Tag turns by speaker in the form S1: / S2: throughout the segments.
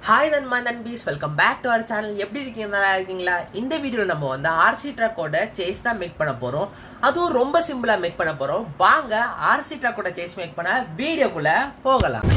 S1: hi நண்பா நண்பீஸ் welcome back to our channel எப்படி இருக்கீங்க நல்லா இருக்கீங்களா இந்த வீடியோவில் நம்ம வந்து ஆர்சி ட்ரக்கோட சேஸ் தான் மேக் பண்ண போகிறோம் அதுவும் ரொம்ப சிம்பிளாக மேக் பண்ண போகிறோம் வாங்க ஆர்சி ட்ரக்கோட சேஸ் மேக் பண்ண வீடியோக்குள்ளே போகலாம்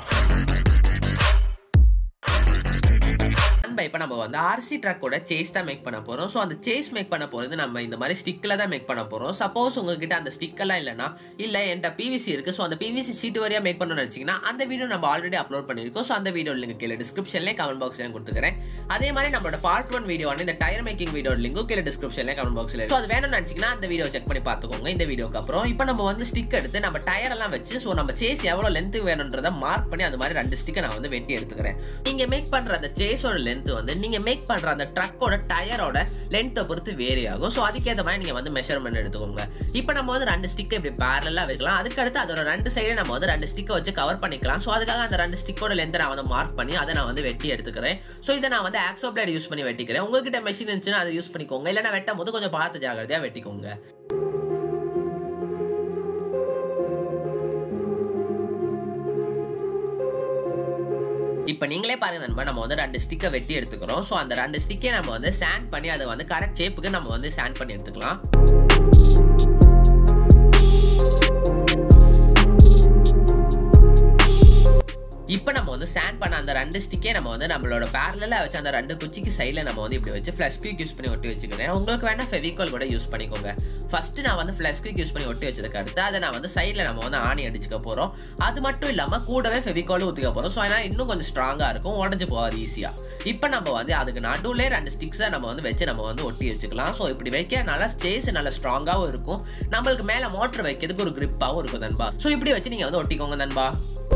S1: நண்பா இப்போ நம்ம வந்து ஆர்சி ட்ரக்கோட சேஸ் தான் மேக் பண்ண போகிறோம் ஸோ அந்த சேஸ் மேக் பண்ண போகிறது நம்ம இந்த மாதிரி ஸ்டிக்கில் தான் மேக் பண்ண போகிறோம் சப்போஸ் உங்ககிட்ட அந்த ஸ்டிக்கெல்லாம் இல்லைனா இல்லை என்கிட்ட பிவிசி இருக்குது ஸோ அந்த பிவிசி சீட்டு வரையாக மேக் பண்ணணும்னு நினச்சிங்கன்னா அந்த வீடியோ நம்ம ஆல்ரெடி அப்லோட் பண்ணியிருக்கோம் ஸோ அந்த வீடியோ லிங்க் கீழே டிஸ்கிரிப்ஷன்லேயே கமெண்ட் பாக்ஸ்லேயே கொடுத்துக்கிறேன் அதே மாதிரி நம்மளோட பார்ட் ஒன் வீடியோ வந்து இந்த டயர் மேக்கிங் வீடியோ லிங்கும் கீழே டிஸ்கிரிப்ஷன்லேயே கமெண்ட் பாக்ஸில் ஸோ அது வேணும்னு நினச்சிங்கன்னா அந்த வீடியோ செக் பண்ணி பார்த்துக்கோங்க இந்த வீடியோக்கு அப்புறம் இப்போ நம்ம வந்து ஸ்டிக் எடுத்து நம்ம டயர் எல்லாம் வச்சு ஸோ நம்ம சேஸ் எவ்வளோ லென்த்து வேணுன்றதை மார்க் பண்ணி அந்த மாதிரி ரெண்டு ஸ்டிக்கை நான் வந்து வெட்டி எடுத்துக்கிறேன் நீங்கள் மேக் பண்ணுற அந்த சேஸோட லென்த் வந்து நீங்கள் மேக் பண்ணுற அந்த ட்ரக்கோட டயரோட லென்த்தை பொறுத்து வேரி ஆகும் ஸோ அதுக்கேற்ற மாதிரி நீங்கள் வந்து மெஷர்மெண்ட் எடுத்துக்கோங்க இப்போ நம்ம வந்து ரெண்டு ஸ்டிக்கை இப்படி பேரலாக வைக்கலாம் அதுக்கடுத்து அதோட ரெண்டு சைடு நம்ம வந்து ரெண்டு ஸ்டிக்கை வச்சு கவர் பண்ணிக்கலாம் ஸோ அதுக்காக அந்த ரெண்டு ஸ்டிக்கோட லென்த்தை நான் வந்து மார்க் பண்ணி அதை நான் வந்து வெட்டி எடுத்துக்கிறேன் ஸோ இதை நான் வந்து ஆக்ஸோ பிளேட் யூஸ் பண்ணி வெட்டிக்கிறேன் உங்ககிட்ட மெஷின் இருந்துச்சுன்னா அதை யூஸ் பண்ணிக்கோங்க இல்லைனா வெட்டும் போது கொஞ்சம் பார்த்து ஜாகிரதையாக வெட்டிக்கோங்க இப்போ நீங்களே பாருங்க நண்பா நம்ம வந்து ரெண்டு ஸ்டிக்கை வெட்டி எடுத்துக்கிறோம் ஸோ அந்த ரெண்டு ஸ்டிக்கை நம்ம வந்து சாண்ட் பண்ணி அதை வந்து கரெக்ட் ஷேப்புக்கு நம்ம வந்து சாண்ட் பண்ணி எடுத்துக்கலாம் இப்போ நம்ம வந்து சாண்ட் பண்ண அந்த ரெண்டு ஸ்டிக்கே நம்ம வந்து நம்மளோட பேரலில் வச்சு அந்த ரெண்டு குச்சிக்கு சைடில் நம்ம வந்து இப்படி வச்சு ஃப்ளஷ் குயிக் யூஸ் பண்ணி ஒட்டி வச்சுக்கிறேன் உங்களுக்கு வேணால் ஃபெவிகால் கூட யூஸ் பண்ணிக்கோங்க ஃபஸ்ட்டு நான் வந்து ஃப்ளஷ் குயிக் யூஸ் பண்ணி ஒட்டி வச்சதுக்கு அடுத்து அதை நான் வந்து சைடில் நம்ம வந்து ஆணி அடிச்சுக்க போகிறோம் அது மட்டும் இல்லாமல் கூடவே ஃபெவிகாலும் ஊற்றிக்க போகிறோம் ஸோ அதனால் இன்னும் கொஞ்சம் ஸ்ட்ராங்காக இருக்கும் உடஞ்சி போகாது ஈஸியாக இப்போ நம்ம வந்து அதுக்கு நடுவில் ரெண்டு ஸ்டிக்ஸை நம்ம வந்து வச்சு நம்ம வந்து ஒட்டி வச்சுக்கலாம் ஸோ இப்படி வைக்க நல்லா ஸ்டேஸ் நல்லா ஸ்ட்ராங்காகவும் இருக்கும் நம்மளுக்கு மேலே மோட்டர் வைக்கிறதுக்கு ஒரு கிரிப்பாகவும் இருக்கும் நண்பா ஸோ இப்படி வச்சு நீங்கள் வந்து ஒட்டிக்கோங்க நண்பா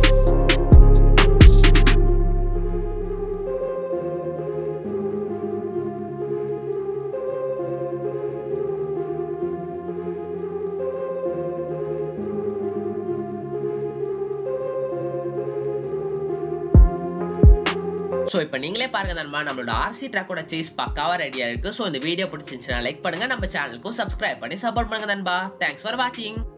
S1: ஸோ இப்போ நீங்களே பாருங்க நண்பா நம்மளோட ஆர்சி ட்ராக்கோட சேஸ் பக்காவாக ரெடியாக இருக்குது ஸோ இந்த வீடியோ பிடிச்சிருந்துச்சுன்னா லைக் பண்ணுங்கள் நம்ம சேனலுக்கும் சப்ஸ்கிரைப் பண்ணி சப்போர்ட் பண்ணுங்க நண்பா தேங்க்ஸ் ஃபார் வாட்சிங்